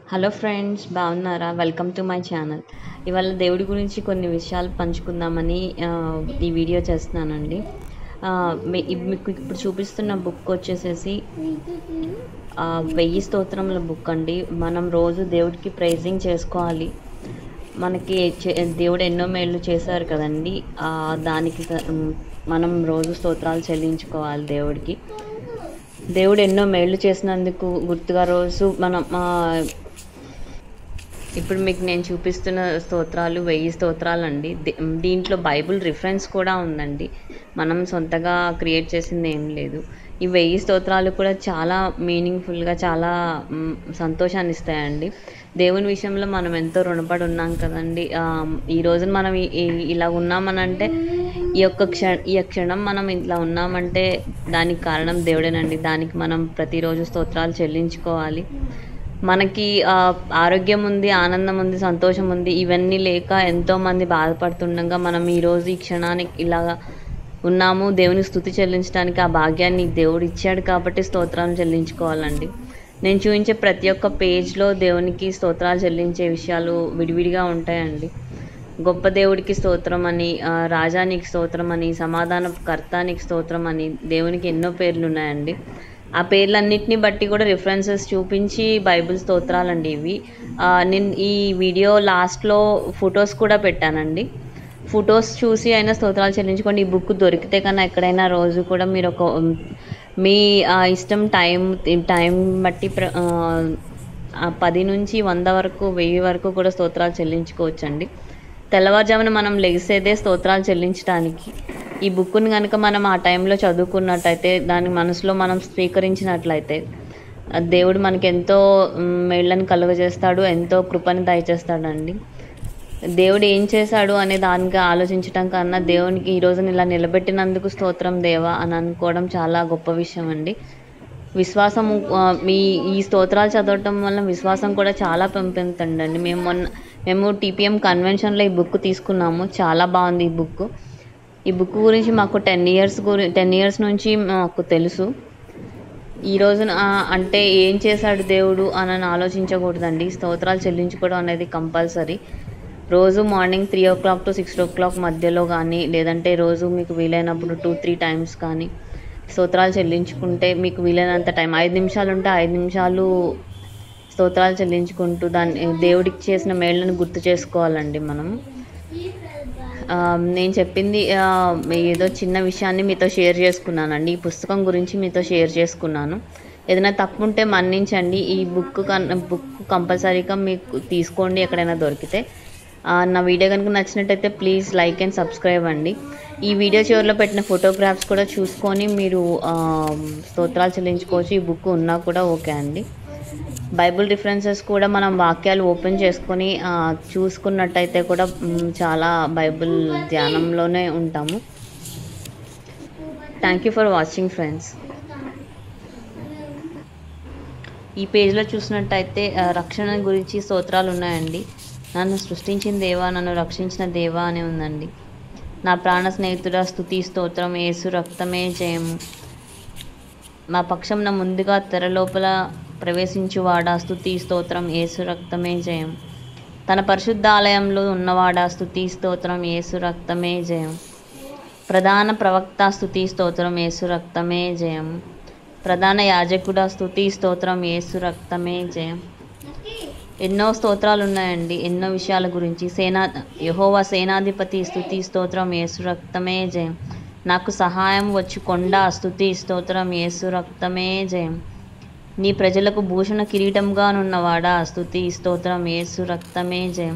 hello friends బాగున్నారా welcome to my channel ఇవాళ దేవుడి గురించి కొన్ని విషయాలు పంచుకుందామని ఆ, ఈ వీడియో చేస్తున్నానండి ఆ, మీ- ఇప్- మీకు ఇప్పుడు చూపిస్తున్న బుక్ వచ్చేసేసి ఆ, వెయ్యి స్తోత్రముల బుక్ అండి మనం రోజు దేవుడికి ప్రైజింగ్ చేసుకోవాలి మనకి చే- దేవుడు ఎన్నో మేళ్ళు చేశారు కదండి ఆ, దానికి క- మనం రోజు స్తోత్రాలు చెల్లించుకోవాలి దేవుడికి దేవుడు ఎన్నో మేళ్ళు చేసినందుకు గుర్తుగా రోజు మనం ఆ, ఇప్పుడు మీకు నేను చూపిస్తున్న స్తోత్రాలు వెయ్యి స్తోత్రాలు అండి దీ- దీంట్లో బైబుల్ రిఫరెన్స్ కూడా ఉందండి మనం సొంతగా క్రియేట్ చేసింది ఏం లేదు ఈ వెయ్యి స్తోత్రాలు కూడా చాలా మీనింగ్ఫుల్గా చాలా మ్, సంతోషాన్ని ఇస్తాయండి దేవుని విషయంలో మనం ఎంతో రుణపడి ఉన్నాం కదండి ఆ, ఈ రోజున మనం ఈ- ఈ- ఇలా ఉన్నామనంటే ఈ యొక్క క్ష ఈ క్షణం మనం ఇట్లా ఉన్నామంటే దానికి కారణం దేవుడేనండి దానికి మనం ప్రతిరోజు స్తోత్రాలు చెల్లించుకోవాలి మనకి ఆ, ఆరోగ్యం ఉంది ఆనందం ఉంది సంతోషం ఉంది ఇవన్నీ లేక ఎంతో మంది బాధపడుతుండగా మనం ఈరోజు ఈ క్షణానికి ఇలాగా ఉన్నాము దేవుని స్థుతి చెల్లించడానికి ఆ భాగ్యాన్ని దేవుడు ఇచ్చాడు కాబట్టి స్తోత్రాలు చెల్లించుకోవాలండి నేను చూపించే ప్రతి ఒక్క పేజ్లో దేవునికి స్తోత్రాలు చెల్లించే విషయాలు విడివిడిగా ఉంటాయండి గొప్ప దేవుడికి స్తోత్రం అని ఆ, రాజానికి స్తోత్రం అని సమాధాన కర్తానికి స్తోత్రం అని దేవునికి ఎన్నో పేర్లు ఉన్నాయండి ఆ పేర్లన్నిటిని బట్టి కూడా రిఫరెన్సెస్ చూపించి బైబిల్ స్తోత్రాలండి ఇవి ఆ, నేను ఈ వీడియో లాస్ట్లో ఫొటోస్ కూడా పెట్టానండి ఫొటోస్ చూసి అయినా స్తోత్రాలు చెల్లించుకోండి ఈ బుక్ దొరికితే కన్నా ఎక్కడైనా రోజు కూడా మీరు ఒక ఉమ్, మీ ఆ, ఇష్టం టైం టైం బట్టి ప్ర- ఆ, ఆ పది నుంచి వంద వరకు వెయ్యి వరకు కూడా స్తోత్రాలు చెల్లించుకోవచ్చండి తెల్లవారుజామున మనం లెగిసేదే స్తోత్రాలు చెల్లించడానికి ఈ బుక్ని కనుక మనం ఆ టైంలో చదువుకున్నట్టయితే దాని మనసులో మనం స్వీకరించినట్లయితే ఆ దేవుడు మనకి ఎంతో మ్, మేళ్ళని కలుగజేస్తాడు ఎంతో కృపని దయచేస్తాడండి దేవుడు ఏం చేశాడు అనే దానికి ఆలోచించటం కన్నా దేవునికి ఈ రోజున ఇలా నిలబెట్టినందుకు స్తోత్రం దేవా అని అనుకోవడం చాలా గొప్ప విషయం అండి విశ్వాసం ఆ, మీ ఈ స్తోత్రాలు చదవటం వల్ల విశ్వాసం కూడా చాలా పెంపుతుందండి మేము మొన్న మేము టీపీఎం కన్వెన్షన్లో ఈ బుక్ తీసుకున్నాము చాలా బాగుంది ఈ బుక్ ఈ బుక్ గురించి మాకు టెన్ ఇయర్స్ గురి టెన్ ఇయర్స్ నుంచి మాకు తెలుసు ఈ రోజున ఆ, అంటే ఏం చేశాడు దేవుడు అని అని ఆలోచించకూడదండి స్తోత్రాలు చెల్లించుకోవడం అనేది కంపల్సరీ రోజు morning three o'clock to six o'clock మధ్యలో కానీ లేదంటే రోజు మీకు వీలైనప్పుడు టూ త్రీ టైమ్స్ కానీ స్తోత్రాలు చెల్లించుకుంటే మీకు వీలైనంత టైం ఐదు నిమిషాలు ఉంటే ఐదు నిమిషాలు స్తోత్రాలు చెల్లించుకుంటూ దాన్ని దేవుడికి చేసిన మేళ్ళను గుర్తు చేసుకోవాలండి మనం ఆ, నేను చెప్పింది ఆ, ఏదో చిన్న విషయాన్ని మీతో షేర్ చేసుకున్నానండి ఈ పుస్తకం గురించి మీతో షేర్ చేసుకున్నాను ఏదైనా తప్పు ఉంటే మన్నించండి ఈ బుక్ కన్ బుక్ కంపల్సరీగా మీకు తీసుకోండి ఎక్కడైనా దొరికితే ఆ, నా వీడియో కనుక నచ్చినట్టయితే ప్లీజ్ లైక్ అండ్ సబ్స్క్రైబ్ అండి ఈ వీడియో చివరిలో పెట్టిన ఫోటోగ్రాఫ్స్ కూడా చూసుకొని మీరు ఆ, స్తోత్రాలు చెల్లించుకోవచ్చు ఈ బుక్ ఉన్నా కూడా ఓకే అండి బైబిల్ రిఫరెన్సెస్ కూడా మనం వాక్యాలు ఓపెన్ చేసుకొని ఆ, చూసుకున్నట్టయితే కూడా మ్, చాలా బైబిల్ ధ్యానంలోనే ఉంటాము thank you for watching friends ఈ పేజ్లో చూసినట్టయితే ఆ, రక్షణ గురించి స్తోత్రాలు ఉన్నాయండి నన్ను సృష్టించిన దేవా నన్ను రక్షించిన దేవా అని ఉందండి నా ప్రాణ స్నేహితుడా స్తుతి స్తోత్రం యేసు రక్తమే జయము మా పక్షం నా ముందుగా తెర లోపల ప్రవేశించువాడా స్తుతి స్తోత్రం యేసు రక్తమే జయం తన పరిశుద్ధ ఆలయంలో ఉన్నవాడా స్తుతి స్తోత్రం యేసు రక్తమే జయం ప్రధాన ప్రవక్త స్తుతి స్తోత్రం యేసు రక్తమే జయం ప్రధాన యాజకుడా స్తుతి స్తోత్రం యేసు రక్తమే జయం ఎన్నో స్తోత్రాలు ఉన్నాయండి ఎన్నో విషయాల గురించి సేనా యహోవా సేనాధిపతి స్తుతి స్తోత్రం యేసు రక్తమే జయం నాకు సహాయం వచ్చి కొండ స్తుతి స్తోత్రం యేసు రక్తమే జయం నీ ప్రజలకు భూషణ కిరీటంగా నున్నవాడా స్తుతి స్తోత్రం యేసు రక్తమే జయం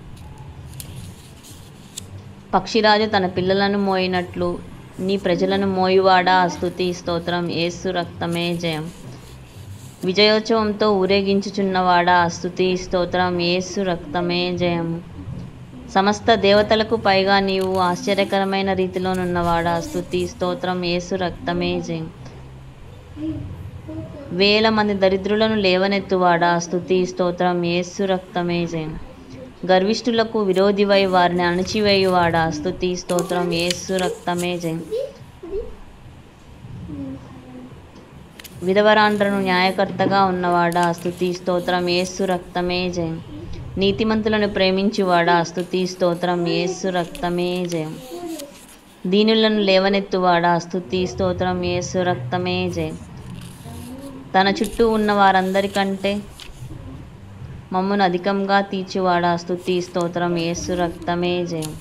పక్షిరాజు తన పిల్లలను మోయినట్లు నీ ప్రజలను మోయువాడా స్తుతి స్తోత్రం యేసు రక్తమే జయం విజయోత్సవంతో ఊరేగించుచున్నవాడా స్తుతి స్తోత్రం యేసు రక్తమే జయం సమస్త దేవతలకు పైగా నీవు ఆశ్చర్యకరమైన రీతిలోనున్నవాడా స్తుతి స్తోత్రం యేసు రక్తమే జయం వేల మంది దరిద్రులను లేవనెత్తువాడా స్తుతి స్తోత్రం యేసు రక్తమే జయం గర్విష్ఠులకు విరోధివై వారిని అణచివేయువాడా స్తుతి స్తోత్రం యేసు రక్తమే జయం విధవరాండ్రను న్యాయకర్తగా ఉన్నవాడా స్తుతి స్తోత్రం యేసు రక్తమే జయం నీతిమంతులను ప్రేమించువాడా స్తుతి స్తోత్రం యేసు రక్తమే జయం దీనులను లేవనెత్తువాడా స్తుతి స్తోత్రం యేసు రక్తమే జయం తన చుట్టూ ఉన్న వారందరికంటే మమ్మను అధికంగా తీర్చువాడా స్తుతి స్తోత్రం యేసు రక్తమే జయం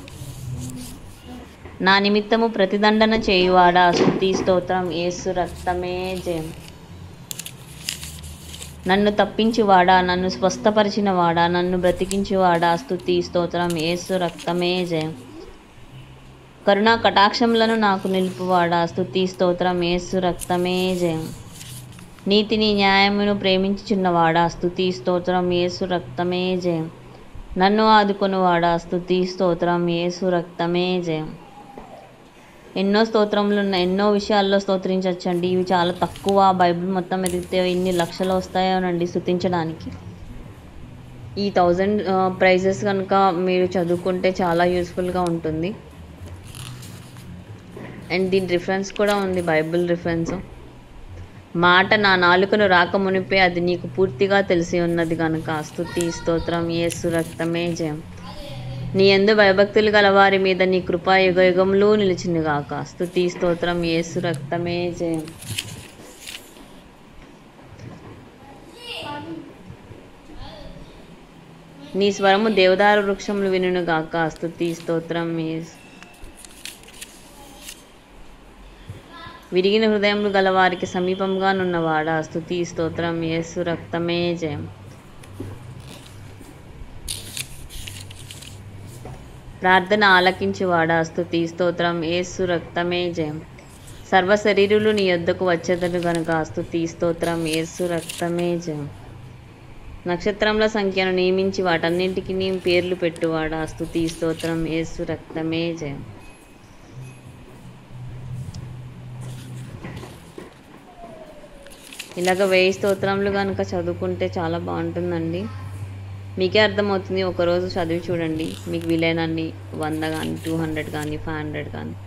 నా నిమిత్తము ప్రతిదండన చేయువాడా స్తుతి స్తోత్రం యేసు రక్తమే జయం నన్ను తప్పించువాడా నన్ను స్వస్థపరిచినవాడా నన్ను బ్రతికించువాడా స్తుతి స్తోత్రం యేసు రక్తమే జయం కరుణా కటాక్షములను నాకు నిలుపువాడా స్తుతి స్తోత్రం యేసు రక్తమే జయం నీతిని న్యాయమును ప్రేమించుచున్నవాడా స్తుతి స్తోత్రం యేసు రక్తమే జయం నన్ను ఆదుకొనువాడా స్తుతి స్తోత్రం యేసు రక్తమే జయం ఎన్నో స్తోత్రములు ఉన్నాయి ఎన్నో విషయాల్లో స్తోత్రించవచ్చండి ఇవి చాలా తక్కువ బైబిల్ మొత్తం ఎదిగితే ఇన్ని లక్షలు వస్తాయోనండి స్తుతించడానికి ఈ థౌజండ్ ప్రైజెస్ కనుక మీరు చదువుకుంటే చాలా యూస్ఫుల్గా ఉంటుంది అండ్ దీని రిఫరెన్స్ కూడా ఉంది బైబిల్ రిఫరెన్స్ మాట నా నాలుకను రాక మునిపే అది నీకు పూర్తిగా తెలిసి ఉన్నది కనుక స్తుతి స్తోత్రం యేసు రక్తమే జయం నీ ఎందు భయభక్తులు గల వారి మీద నీ కృపా యుగ యుగములు నిలిచింది గాక స్తుతి స్తోత్రం యేసు రక్తమే జయం నీ స్వరము దేవదారు వృక్షములు వినును గాక స్తుతి స్తోత్రం యేసు విరిగిన హృదయములు గల వారికి సమీపంగా నున్నవాడా స్తుతి స్తోత్రం యేసు రక్తమే జయం ప్రార్థన ఆలకించువాడా స్తుతి స్తోత్రం యేసు రక్తమే జయం సర్వ శరీరులు నీ యొద్దకు వచ్చేదను గనుక స్తుతి స్తోత్రం యేసు రక్తమే జయం నక్షత్రముల సంఖ్యను నియమించి వాటన్నింటికి నీ పేర్లు పెట్టువాడా స్తుతి స్తోత్రం యేసు రక్తమే జయం ఇలాగ వెయ్యి స్తోత్రములు కనుక చదువుకుంటే చాలా బాగుంటుందండి మీకే అర్థమవుతుంది ఒకరోజు చదివి చూడండి మీకు వీలైనన్ని వంద కానీ టూ హండ్రెడ్ కానీ ఫైవ్ హండ్రెడ్ కానీ